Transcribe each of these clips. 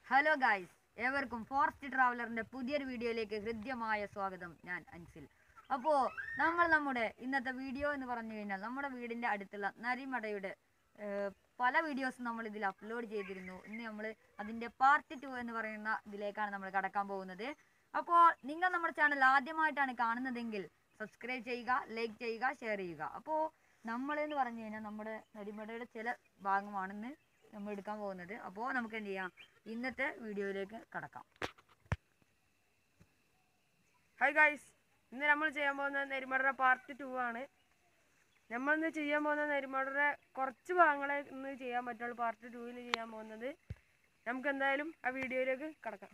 hello guys ഏവർക്കും forest ട്രാവലറിന്റെ പുതിയൊരു വീഡിയോയിലേക്ക് ഹൃദ്യമായ സ്വാഗതം ഞാൻ അൻസിൽ അപ്പോൾ നമ്മൾ നമ്മുടെ ഇന്നത്തെ വീഡിയോ എന്ന് പറഞ്ഞു കഴിഞ്ഞാൽ നമ്മുടെ വീടിന്റെ അടുത്തുള്ള നരിമടയുടെ ഏർ, പല വീഡിയോസും നമ്മൾ ഇതിൽ അപ്ലോഡ് ചെയ്തിരുന്നു ഇന്ന് നമ്മൾ അതിന്റെ പാർട്ട് ടു എന്ന് പറയുന്ന ഇതിലേക്കാണ് നമ്മൾ കടക്കാൻ പോകുന്നത് അപ്പോൾ നിങ്ങൾ നമ്മുടെ ചാനൽ ആദ്യമായിട്ടാണ് കാണുന്നതെങ്കിൽ സബ്സ്ക്രൈബ് ചെയ്യുക ലൈക്ക് ചെയ്യുക ഷെയർ ചെയ്യുക അപ്പോൾ നമ്മൾ എന്ന് പറഞ്ഞു കഴിഞ്ഞാൽ നമ്മുടെ നരിമടയുടെ ചില ഭാഗമാണെന്ന് നമ്മൾ എടുക്കാൻ പോകുന്നത് അപ്പോൾ നമുക്ക് എന്ത് ചെയ്യാം ഇന്നത്തെ വീഡിയോയിലേക്ക് കടക്കാം ഹായ് ഗൈസ് ഇന്ന് നമ്മൾ ചെയ്യാൻ പോകുന്ന നെരിമടയുടെ പാർട്ട് ടു ആണ് നമ്മൾ ഇന്ന് ചെയ്യാൻ പോകുന്ന നെരിമടയുടെ കുറച്ച് ഭാഗങ്ങളെ ഇന്ന് ചെയ്യാൻ പറ്റുള്ളൂ പാർട്ട് ടുവിൽ ചെയ്യാൻ പോകുന്നത് നമുക്ക് എന്തായാലും ആ വീഡിയോയിലേക്ക് കടക്കാം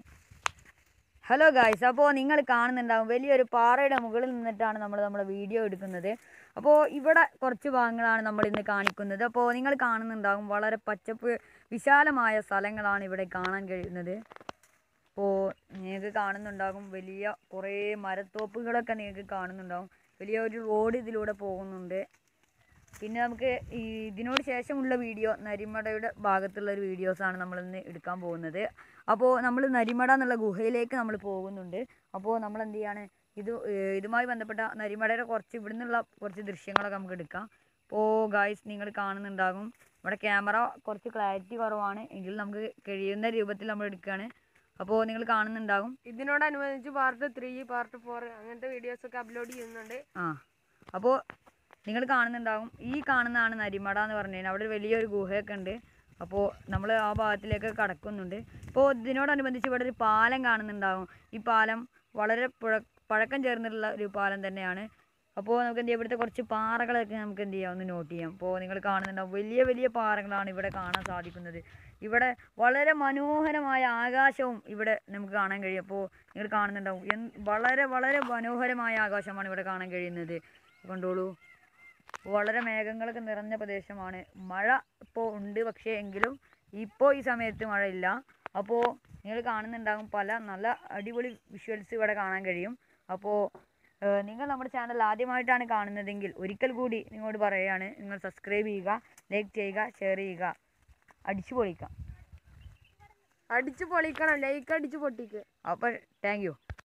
ഹലോ ഗായ്സ് അപ്പോൾ നിങ്ങൾ കാണുന്നുണ്ടാവും വലിയൊരു പാറയുടെ മുകളിൽ നിന്നിട്ടാണ് നമ്മൾ നമ്മുടെ വീഡിയോ എടുക്കുന്നത് അപ്പോൾ ഇവിടെ കുറച്ച് ഭാഗങ്ങളാണ് നമ്മൾ ഇന്ന് കാണിക്കുന്നത് അപ്പോൾ നിങ്ങൾ കാണുന്നുണ്ടാവും വളരെ പച്ചപ്പ് വിശാലമായ സ്ഥലങ്ങളാണ് ഇവിടെ കാണാൻ കഴിയുന്നത് അപ്പോൾ നിങ്ങൾക്ക് കാണുന്നുണ്ടാകും വലിയ കുറേ മരത്തോപ്പുകളൊക്കെ നിങ്ങൾക്ക് കാണുന്നുണ്ടാവും വലിയ ഒരു റോഡ് ഇതിലൂടെ പോകുന്നുണ്ട് പിന്നെ നമുക്ക് ഈ ഇതിനോട് ശേഷമുള്ള വീഡിയോ നരിമടയുടെ ഭാഗത്തുള്ള ഒരു വീഡിയോസാണ് നമ്മൾ ഇന്ന് എടുക്കാൻ പോകുന്നത് അപ്പോൾ നമ്മൾ നരിമട എന്നുള്ള ഗുഹയിലേക്ക് നമ്മൾ പോകുന്നുണ്ട് അപ്പോൾ നമ്മൾ എന്ത് ചെയ്യാണ് ഇത് ഏർ ഇതുമായി ബന്ധപ്പെട്ട നരിമടയുടെ കുറച്ച് ഇവിടെ നിന്നുള്ള കുറച്ച് ദൃശ്യങ്ങളൊക്കെ നമുക്ക് എടുക്കാം അപ്പോൾ ഗായ്സ് നിങ്ങൾ കാണുന്നുണ്ടാകും ഇവിടെ ക്യാമറ കുറച്ച് ക്ലാരിറ്റി കുറവാണ് എങ്കിലും നമുക്ക് കഴിയുന്ന രൂപത്തിൽ നമ്മൾ എടുക്കുകയാണ് അപ്പോൾ നിങ്ങൾ കാണുന്നുണ്ടാകും ഇതിനോടനുബന്ധിച്ച് പാർട്ട് ത്രീ പാർട്ട് ഫോർ അങ്ങനത്തെ വീഡിയോസ് ഒക്കെ അപ്ലോഡ് ചെയ്യുന്നുണ്ട് ആ അപ്പോൾ നിങ്ങൾ കാണുന്നുണ്ടാകും ഈ കാണുന്നതാണ് നരിമട എന്ന് പറഞ്ഞു കഴിഞ്ഞാൽ അവിടെ ഒരു വലിയൊരു ഗുഹയൊക്കെ ഉണ്ട് അപ്പോൾ നമ്മൾ ആ ഭാഗത്തിലേക്ക് കടക്കുന്നുണ്ട് ഇപ്പോൾ ഇതിനോടനുബന്ധിച്ച് ഇവിടെ ഒരു പാലം കാണുന്നുണ്ടാകും ഈ പാലം വളരെ പുഴ പഴക്കം ചേർന്നിട്ടുള്ള ഒരു പാലം തന്നെയാണ് അപ്പോൾ നമുക്ക് എന്ത് ചെയ്യാം ഇവിടുത്തെ കുറച്ച് പാറകളൊക്കെ നമുക്ക് എന്ത് ചെയ്യാം ഒന്ന് നോട്ട് ചെയ്യാം അപ്പോൾ നിങ്ങൾ കാണുന്നുണ്ടാവും വലിയ വലിയ പാറകളാണ് ഇവിടെ കാണാൻ സാധിക്കുന്നത് ഇവിടെ വളരെ മനോഹരമായ ആകാശവും ഇവിടെ നമുക്ക് കാണാൻ കഴിയും അപ്പോൾ നിങ്ങൾ കാണുന്നുണ്ടാവും എന്ത് വളരെ വളരെ മനോഹരമായ ആകാശമാണ് ഇവിടെ കാണാൻ കഴിയുന്നത് കണ്ടോളൂ വളരെ മേഘങ്ങളൊക്കെ നിറഞ്ഞ പ്രദേശമാണ് മഴ ഇപ്പോൾ ഉണ്ട് പക്ഷേ എങ്കിലും ഇപ്പോൾ ഈ സമയത്ത് മഴയില്ല അപ്പോൾ നിങ്ങൾ കാണുന്നുണ്ടാകും പല നല്ല അടിപൊളി വിഷ്വൽസ് ഇവിടെ കാണാൻ കഴിയും അപ്പോൾ ഏഹ്, നിങ്ങൾ നമ്മുടെ ചാനൽ ആദ്യമായിട്ടാണ് കാണുന്നതെങ്കിൽ ഒരിക്കൽ കൂടി നിങ്ങളോട് പറയുകയാണ് നിങ്ങൾ സബ്സ്ക്രൈബ് ചെയ്യുക ലൈക്ക് ചെയ്യുക ഷെയർ ചെയ്യുക അടിച്ചു പൊളിക്കാം അടിച്ച് പൊളിക്കണം ലൈക്ക് അടിച്ച് പൊട്ടിക്ക് അപ്പോൾ താങ്ക് യു